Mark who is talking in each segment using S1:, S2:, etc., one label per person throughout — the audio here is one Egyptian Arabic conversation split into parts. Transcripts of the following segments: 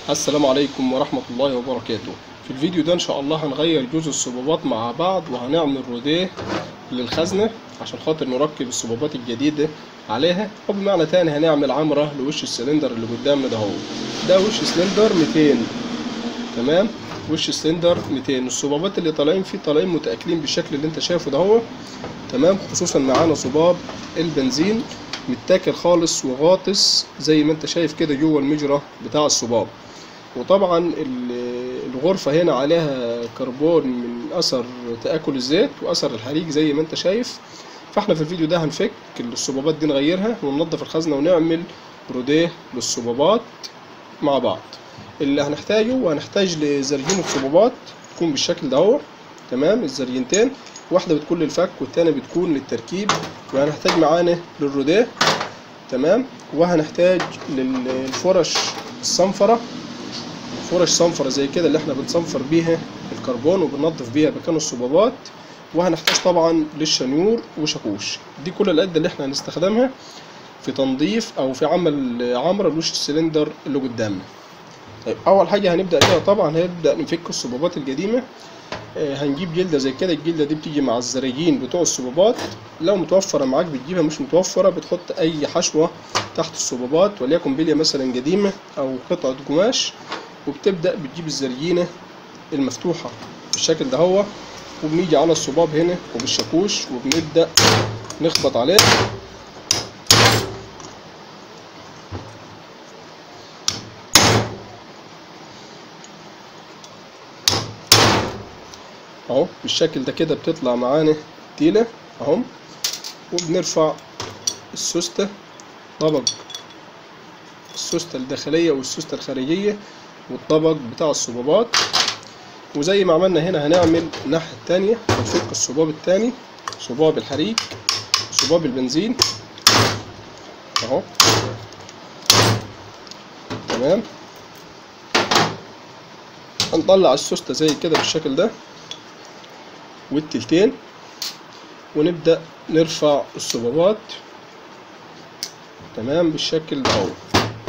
S1: السلام عليكم ورحمة الله وبركاته في الفيديو ده ان شاء الله هنغير جزء الصبابات مع بعض وهنعمل روديه للخزنة عشان خاطر نركب الصبابات الجديدة عليها وبمعنى تاني هنعمل عمرة لوش السلندر اللي قدامنا ده هو ده وش سلندر 200 تمام وش السلندر 200 الصبابات اللي طالعين فيه طالعين متأكلين بالشكل اللي انت شايفه ده هو تمام خصوصا معانا صباب البنزين متاكل خالص وغاطس زي ما انت شايف كده جوه المجرى بتاع الصباب وطبعا ال- الغرفة هنا عليها كربون من أثر تآكل الزيت وأثر الحريق زي ما انت شايف فاحنا في الفيديو ده هنفك الصبابات دي نغيرها وننظف الخزنة ونعمل روديه للصبابات مع بعض اللي هنحتاجه وهنحتاج لزريين الصبابات تكون بالشكل ده اهو تمام الزرينتين واحدة بتكون للفك والتانية بتكون للتركيب وهنحتاج معانا للروديه تمام وهنحتاج للفرش الصنفرة فرش صنفرة زي كده اللي احنا بنصنفر بيها الكربون وبننضف بيها مكان الصبابات وهنحتاج طبعا للشنيور وشاكوش دي كل الأداة اللي احنا هنستخدمها في تنظيف او في عمل عمرة لوش السلندر اللي قدامنا طيب اول حاجة هنبدأ بيها طبعا هنبدأ نفك الصبابات القديمة آه، هنجيب جلدة زي كده الجلدة دي بتيجي مع الزراجين بتوع الصبابات لو متوفرة معاك بتجيبها مش متوفرة بتحط أي حشوة تحت الصبابات وليكن بلية مثلا قديمة أو قطعة قماش وبتبدأ بتجيب الزريينة المفتوحة بالشكل ده هو وبنيجي على الصباب هنا وبالشاكوش وبنبدأ نخبط عليه اهو بالشكل ده كده بتطلع معانا تيلة اهو وبنرفع السوستة طبق السوستة الداخلية والسوستة الخارجية والطبق بتاع الصبابات وزي ما عملنا هنا هنعمل الناحية التانية هنفك الصباب التاني صباب الحريق صباب البنزين اهو تمام هنطلع السوستة زي كده بالشكل ده والتلتين ونبدأ نرفع الصبابات تمام بالشكل ده اهو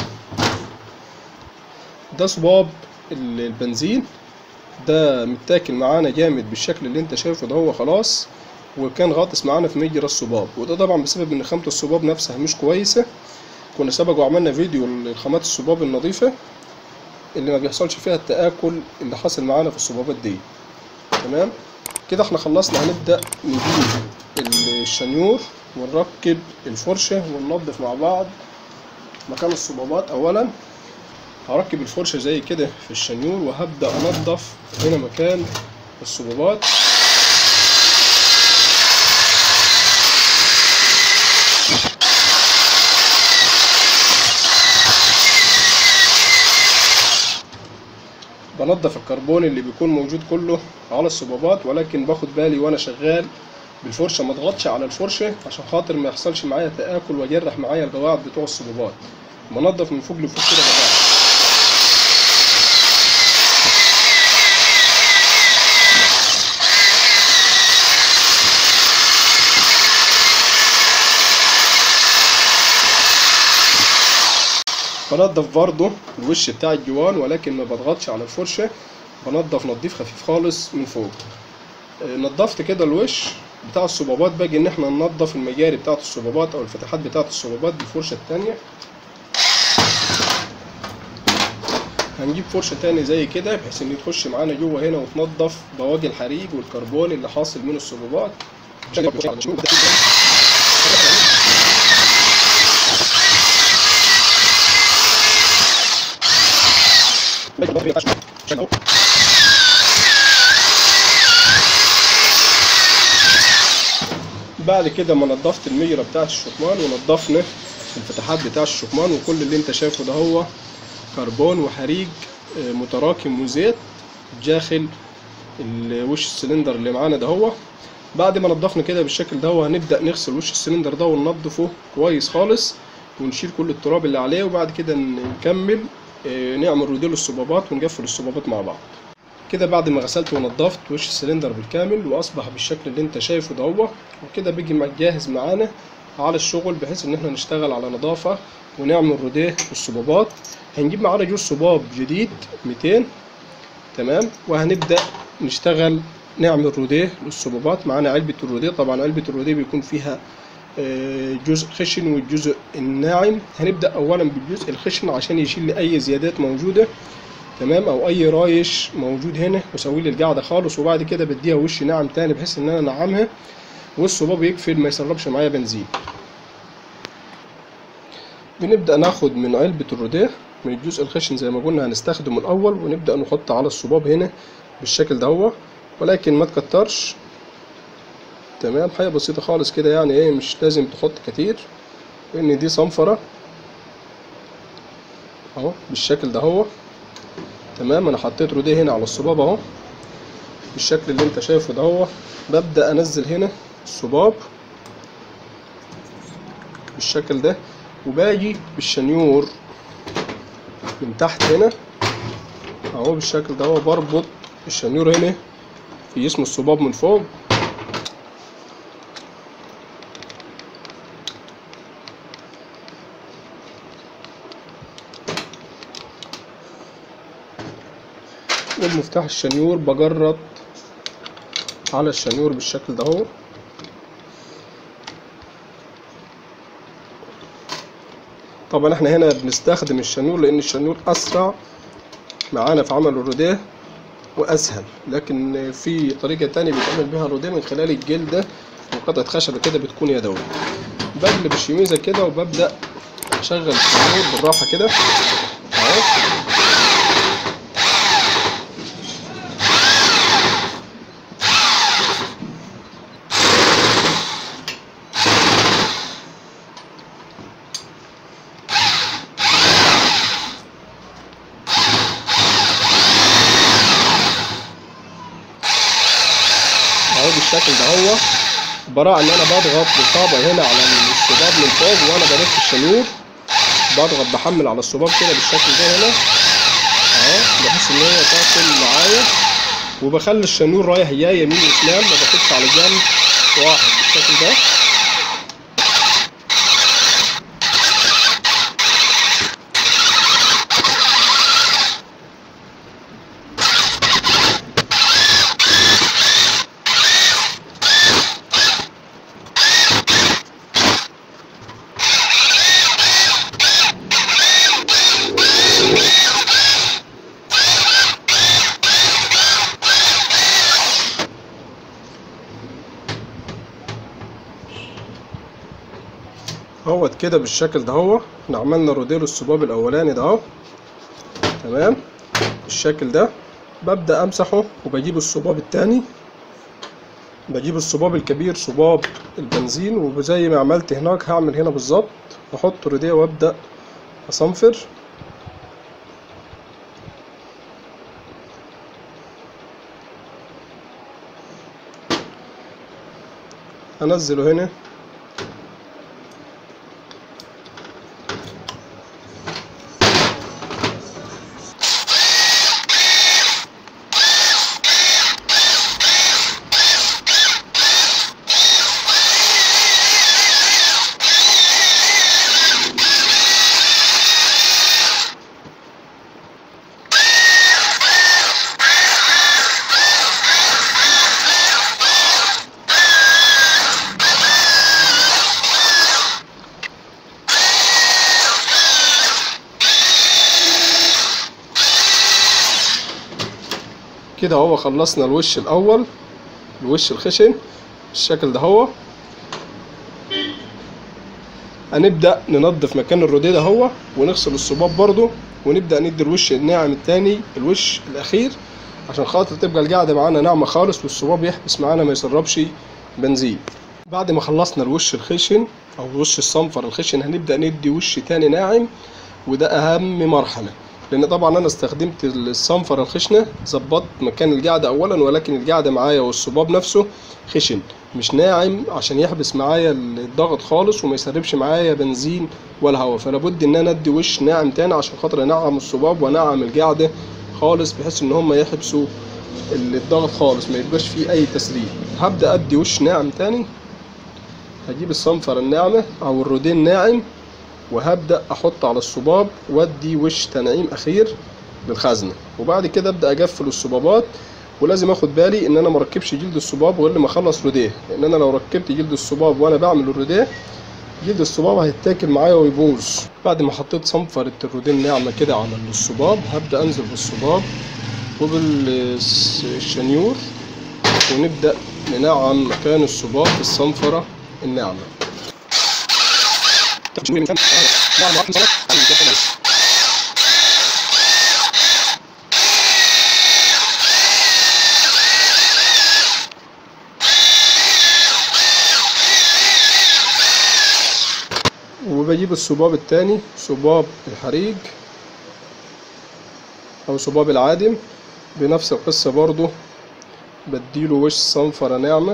S1: ده صباب ال- البنزين ده متاكل معانا جامد بالشكل اللي انت شايفه ده هو خلاص وكان غاطس معانا في مجرى الصباب وده طبعا بسبب ان خامة الصباب نفسها مش كويسة كنا سبق وعملنا فيديو لخامات الصباب النظيفة اللي ما بيحصلش فيها التآكل اللي حصل معانا في الصبابات دي تمام كده احنا خلصنا هنبدأ نجيب الشنيور ونركب الفرشة وننظف مع بعض مكان الصبابات اولا هركب الفرشة زي كده في الشنيور وهبدأ انضف هنا مكان الصبابات بنضف الكربون اللي بيكون موجود كله على الصبابات ولكن باخد بالي وانا شغال بالفرشه ما اضغطش على الفرشه عشان خاطر ما يحصلش معايا تاكل ويجرح معايا القواعد بتوع الصبابات بنضف من فوق لفوق كده بالراحه بنضف برضه الوش بتاع الجوان ولكن ما بضغطش على الفرشة بنضف نضيف خفيف خالص من فوق آه، نضفت كده الوش بتاع الصبابات باجي ان احنا ننضف المجاري بتاعت الصبابات او الفتحات بتاعت الصبابات بالفرشة التانية هنجيب فرشة تاني زي كده بحيث ان تخش معانا جوه هنا وتنضف بواقي الحريق والكربون اللي حاصل من الصبابات بعد كده ما نضفت المجرى بتاعت الشكمان ونضفنا الفتحات بتاع الشكمان وكل اللي انت شايفه ده هو كربون وحريق آه، متراكم وزيت داخل الوش السلندر اللي معانا ده هو بعد ما نضفنا كده بالشكل ده هو هنبدأ نغسل وش السلندر ده وننضفه كويس خالص ونشيل كل التراب اللي عليه وبعد كده نكمل آه، نعمل روديل الصبابات ونقفل الصبابات مع بعض كده بعد ما غسلت ونضفت وش السلندر بالكامل واصبح بالشكل اللي انت شايفه ده هو وكده بيجي مع- جاهز معانا على الشغل بحيث ان احنا نشتغل على نظافة ونعمل روديه الصبابات هنجيب معانا جوز صباب جديد 200 تمام وهنبدأ نشتغل نعمل روديه للصبابات معانا علبة الروديه طبعا علبة الروديه بيكون فيها آه، جزء خشن والجزء الناعم هنبدأ أولا بالجزء الخشن عشان يشيل لي أي زيادات موجودة تمام أو أي رايش موجود هنا وأسوي لي القاعدة خالص وبعد كده بديها وش ناعم تاني بحيث إن أنا أنعمها والصباب يقفل ما يسربش معايا بنزين بنبدأ ناخد من علبة الروديه من الجزء الخشن زي ما قلنا هنستخدمه الأول ونبدأ نحط على الصباب هنا بالشكل ده هو ولكن ما تكترش تمام حاجة بسيطة خالص كده يعني ايه مش لازم تحط كتير لأن دي صنفرة اهو بالشكل ده هو تمام أنا حطيت روديه هنا على الصباب اهو بالشكل اللي انت شايفه ده هو ببدأ أنزل هنا الصباب بالشكل ده وباجي بالشنيور من تحت هنا اهو بالشكل ده هو بربط الشنيور هنا في جسم الصباب من فوق والمفتاح الشنيور بجرد على الشنيور بالشكل ده هو طبعا احنا هنا بنستخدم الشنيور لان الشنيور اسرع معانا في عمل الروديه واسهل لكن في طريقه تانية بيتعمل بيها الروديه من خلال الجلده وقطعه خشبه كده بتكون يدوي بقلب الشميزه كده وببدا اشغل الشنيور بالراحه كده اهو اهو بالشكل ده هو براءة ان انا بضغط بالصابع هنا على الصباب من فوق وانا بلف الشنيور بضغط بحمل على الصباب كده بالشكل ده هنا اهو بحيث ان هي تاكل معايا وبخلي الشنيور رايح جاي يمين وشمال ما باخدش على جنب واحد بالشكل ده اهوت كده بالشكل ده هو احنا عملنا روديل الصباب الاولاني ده اهو تمام بالشكل ده ببدأ امسحه وبجيب الصباب التاني بجيب الصباب الكبير صباب البنزين وزي ما عملت هناك هعمل هنا بالظبط بحط روديه وابدأ اصنفر انزله هنا كده هو خلصنا الوش الاول الوش الخشن بالشكل ده هو هنبدأ ننظف مكان الروديه ده هو ونغسل الصباب برضو ونبدأ ندي الوش الناعم التاني الوش الأخير عشان خاطر تبقى القاعدة معانا ناعمة خالص والصباب يحبس معانا ما يسربش بنزين بعد ما خلصنا الوش الخشن أو الوش الصنفر الخشن هنبدأ ندي وش تاني ناعم وده أهم مرحلة لأن طبعا أنا استخدمت الصنفر الخشنة ظبطت مكان القاعدة أولا ولكن القاعدة معايا والصباب نفسه خشن مش ناعم عشان يحبس معايا الضغط خالص وما يسربش معايا بنزين ولا هواء فلا بد ان انا ادي وش ناعم تاني عشان خاطر انعم الصباب وانعم القاعده خالص بحيث ان هم يحبسوا الضغط خالص ما يبقاش فيه اي تسريب هبدا ادي وش ناعم تاني هجيب الصنفر الناعمه او الرودين ناعم وهبدأ احط على الصباب وادي وش تنعيم اخير للخزنة وبعد كده ابدأ اقفل الصبابات ولازم اخد بالي ان انا مركبش جلد الصباب غير لما اخلص روديه لان انا لو ركبت جلد الصباب وانا بعمل الروديه جلد الصباب هيتاكل معايا ويبوظ بعد ما حطيت صنفرة الروديه الناعمة كده على الصباب هبدأ انزل بالصباب وبالشنيور ونبدأ ننعم مكان الصباب بالصنفرة الناعمة وبجيب الصباب التاني صباب الحريق او صباب العادم بنفس القصة برضو بديله وش صنفرة ناعمة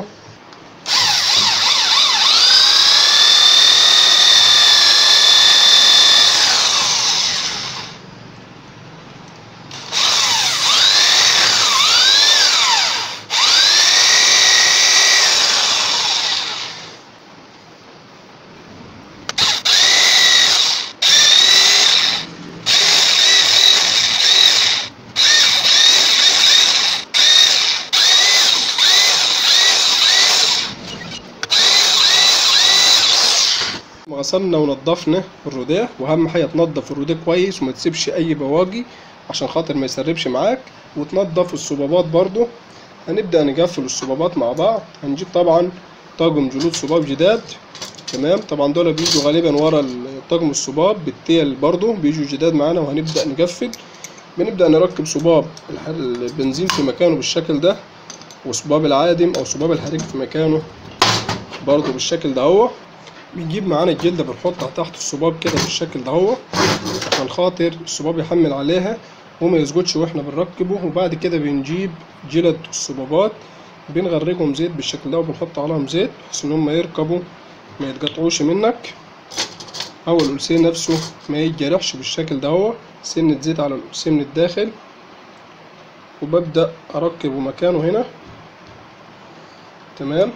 S1: غسلنا ونضفنا الروديه واهم حاجه تنضف الروديه كويس وما تسيبش اي بواقي عشان خاطر ما يسربش معاك وتنضف الصبابات برضو هنبدا نقفل الصبابات مع بعض هنجيب طبعا طاقم جلود صباب جداد تمام طبعا دول بيجوا غالبا ورا طاقم الصباب بالتيل برضو بيجوا جداد معانا وهنبدا نقفل بنبدا نركب صباب البنزين في مكانه بالشكل ده وصباب العادم او صباب الحريق في مكانه برضو بالشكل ده هو بنجيب معانا الجلدة بنحطها تحت الصباب كده بالشكل ده هو عشان خاطر الصباب يحمل عليها وما يسجدش واحنا بنركبه وبعد كده بنجيب جلد الصبابات بنغرقهم زيت بالشكل ده وبنحط عليهم زيت بحيث ان هم يركبوا ما يتقطعوش منك او القلسين نفسه ما يتجرحش بالشكل ده هو سنة زيت على القلسين من الداخل وببدأ اركبه مكانه هنا تمام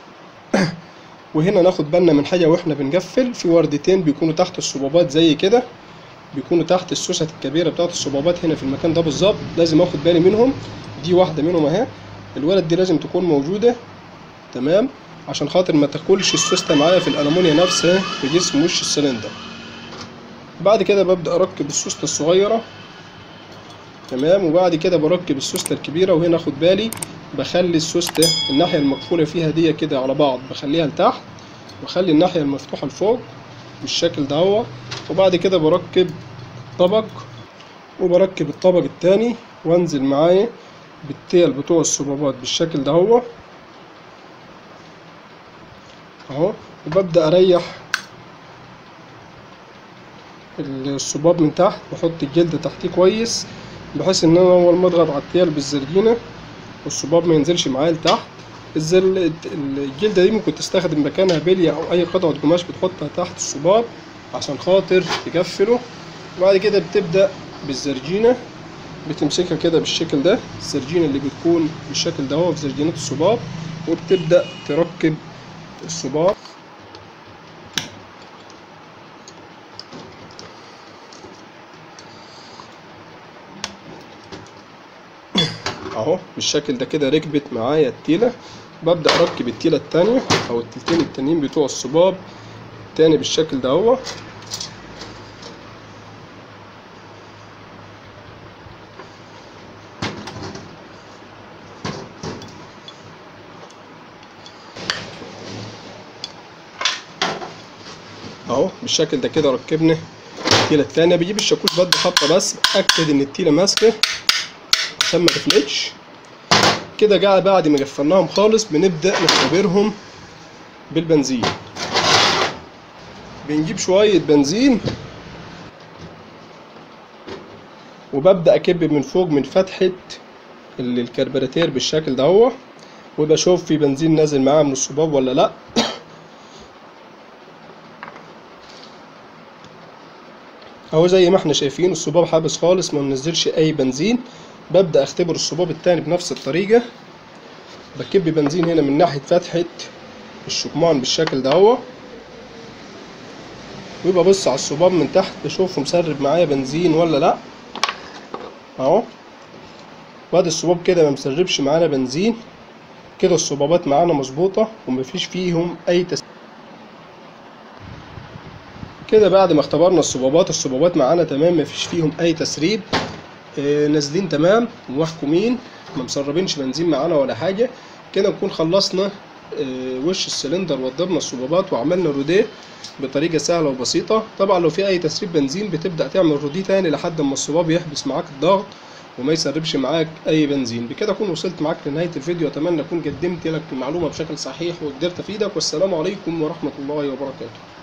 S1: وهنا ناخد بالنا من حاجة واحنا بنقفل في وردتين بيكونوا تحت الصبابات زي كده بيكونوا تحت السوست الكبيرة بتاعت الصبابات هنا في المكان ده بالظبط لازم اخد بالي منهم دي واحدة منهم اهي الولد دي لازم تكون موجودة تمام عشان خاطر ما تاكلش السوستة معايا في الألمونيا نفسها في جسم وش السلندر بعد كده ببدأ أركب السوستة الصغيرة تمام وبعد كده بركب السوستة الكبيرة وهنا اخد بالي بخلي السوستة الناحية المقفولة فيها دي كده على بعض بخليها لتحت واخلي الناحية المفتوحة لفوق بالشكل ده هو وبعد كده بركب طبق وبركب الطبق التاني وانزل معايا بالتيل بتوع الصبابات بالشكل ده هو اهو وببدأ اريح الصباب من تحت بحط الجلد تحتيه كويس بحيث ان انا اول ما اضغط على التيل بالزرجينة والصباب ما ينزلش معايا لتحت الزل الجلدة دي ممكن تستخدم مكانها بلية او اي قطعة قماش بتحطها تحت الصباب عشان خاطر تقفله وبعد كده بتبدأ بالزرجينة بتمسكها كده بالشكل ده الزرجينة اللي بتكون بالشكل ده هو في زرجينات الصباب وبتبدأ تركب الصباب اهو بالشكل ده كده ركبت معايا التيلة ببدأ اركب التيلة التانية او التلتين التانيين بتوع الصباب تاني بالشكل ده هو اهو بالشكل ده كده ركبنا التيلة التانية بجيب الشاكوش بدي خبطة بس اتأكد ان التيلة ماسكة عشان ما تفلتش كده قاعد بعد ما قفلناهم خالص بنبدأ نختبرهم بالبنزين بنجيب شوية بنزين وببدأ أكب من فوق من فتحة الكربراتير بالشكل ده هو وبشوف في بنزين نازل معاه من الصباب ولا لأ اهو زي ما احنا شايفين الصباب حابس خالص ما منزلش اي بنزين ببدأ اختبر الصباب التاني بنفس الطريقة بكب بنزين هنا من ناحية فتحة الشكمان بالشكل ده هو ويبقى بص على الصباب من تحت تشوفه مسرب معايا بنزين ولا لا اهو وادي الصباب كده ما مسربش معانا بنزين كده الصبابات معانا مظبوطة ومفيش فيهم أي تس... كده بعد ما اختبرنا الصبابات الصبابات معانا تمام مفيش فيهم أي تسريب آه نازلين تمام ومحكومين ما مسربينش بنزين معانا ولا حاجة كده نكون خلصنا آه وش السلندر وضبنا الصبابات وعملنا روديه بطريقة سهلة وبسيطة طبعا لو في أي تسريب بنزين بتبدأ تعمل روديه تاني لحد ما الصباب يحبس معاك الضغط وما يسربش معاك اي بنزين بكده اكون وصلت معاك لنهايه الفيديو اتمنى اكون قدمت لك المعلومه بشكل صحيح وقدرت افيدك والسلام عليكم ورحمه الله وبركاته